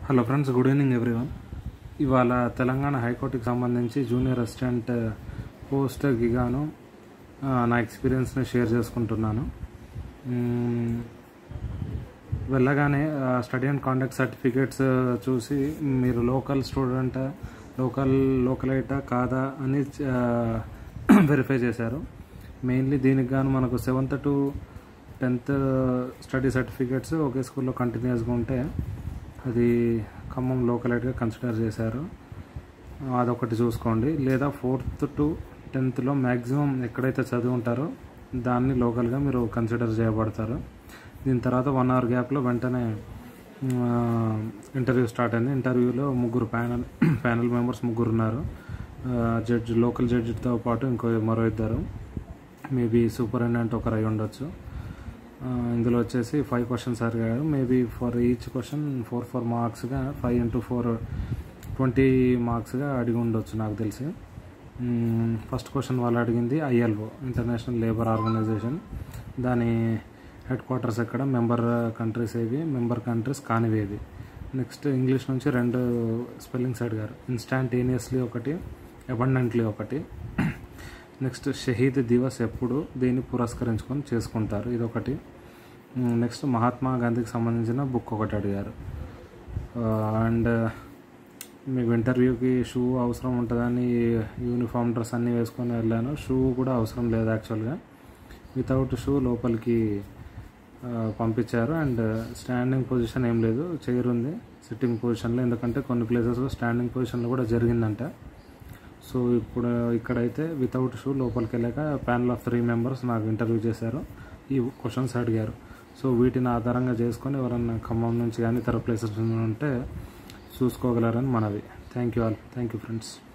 hello friends good evening everyone ఇవాళ తెలంగాణ హైకోర్టుకి సంబంధించి జూనియర్ అసిస్టెంట్ పోస్ట్కి గాను ఆ, నా ఎక్స్పీరియన్స్ని షేర్ చేసుకుంటున్నాను మ్మ్, వెళ్ళగానే స్టడీ అండ్ కాండక్ట్ సర్టిఫికేట్స్ చూసి మీరు లోకల్ స్టూడెంట్ లోకల్ లోకలైటా కాదా అని వెరిఫై చేశారు మెయిన్లీ దీనికి గాను మనకు seventh to tenth study certificates ఒకే స్కూల్లో కంటిన్యూస్గా ఉంటే అది ఖమ్మం లోకలైట్గా కన్సిడర్ చేశారు అదొకటి చూసుకోండి లేదా ఫోర్త్ టు టెన్త్లో మ్యాక్సిమం ఎక్కడైతే చదివి ఉంటారో దాన్ని లోకల్గా మీరు కన్సిడర్ చేయబడతారు దీని తర్వాత వన్ అవర్ గ్యాప్లో వెంటనే ఇంటర్వ్యూ స్టార్ట్ అయింది ఇంటర్వ్యూలో ముగ్గురు ప్యానల్ ప్యానల్ మెంబర్స్ ముగ్గురు ఉన్నారు జడ్జి లోకల్ జడ్జితో పాటు ఇంకో మరో ఇద్దరు మేబీ సూపరింటెండెంట్ ఒకరు అయి ఉండొచ్చు ఆ, ఇందులో వచ్చేసి ఫైవ్ క్వశ్చన్స్ అడిగారు maybe for each question four four మార్క్స్గా ఫైవ్ ఇంటూ ఫోర్ ట్వంటీ మార్క్స్గా అడిగి ఉండొచ్చు నాకు తెలిసి ఫస్ట్ క్వశ్చన్ వాళ్ళు అడిగింది ఐఎల్ఓ ఇంటర్నేషనల్ లేబర్ ఆర్గనైజేషన్ దాని హెడ్ క్వార్టర్స్ ఎక్కడ మెంబర్ కంట్రీస్ ఏవి మెంబర్ కంట్రీస్ కానివేవి నెక్స్ట్ ఇంగ్లీష్ నుంచి రెండు స్పెల్లింగ్స్ అడిగారు ఇన్స్టాంటేనియస్లీ ఒకటి అబండెంట్లీ ఒకటి నెక్స్ట్ షహీద్ దివస్ ఎప్పుడు దీన్ని పురస్కరించుకొని చేసుకుంటారు ఇది ఒకటి నెక్స్ట్ మహాత్మా గాంధీకి సంబంధించిన బుక్ ఒకటి అడిగారు అండ్ మీకు ఇంటర్వ్యూకి షూ అవసరం ఉంటుందని యూనిఫామ్ డ్రెస్ అన్నీ వేసుకొని వెళ్ళాను షూ కూడా అవసరం లేదు యాక్చువల్గా వితౌట్ షూ లోపలికి ఆ, పంపించారు అండ్ స్టాండింగ్ పొజిషన్ ఏం లేదు చైర్ ఉంది సిట్టింగ్ పొజిషన్లో ఎందుకంటే కొన్ని ప్లేసెస్లో స్టాండింగ్ పొజిషన్లో కూడా జరిగిందంట సో ఇప్పుడు ఇక్కడైతే వితౌట్ షూ లోపలికి వెళ్ళాక ప్యానల్ ఆఫ్ త్రీ మెంబర్స్ నాకు ఇంటర్వ్యూ చేశారు ఈ క్వశ్చన్స్ అడిగారు సో వీటిని ఆధారంగా చేసుకొని ఎవరన్నా ఖమ్మం నుంచి కానీ ఇతర ప్లేసెస్ నుంచి ఉంటే చూసుకోగలరని మనవి thank you all thank you friends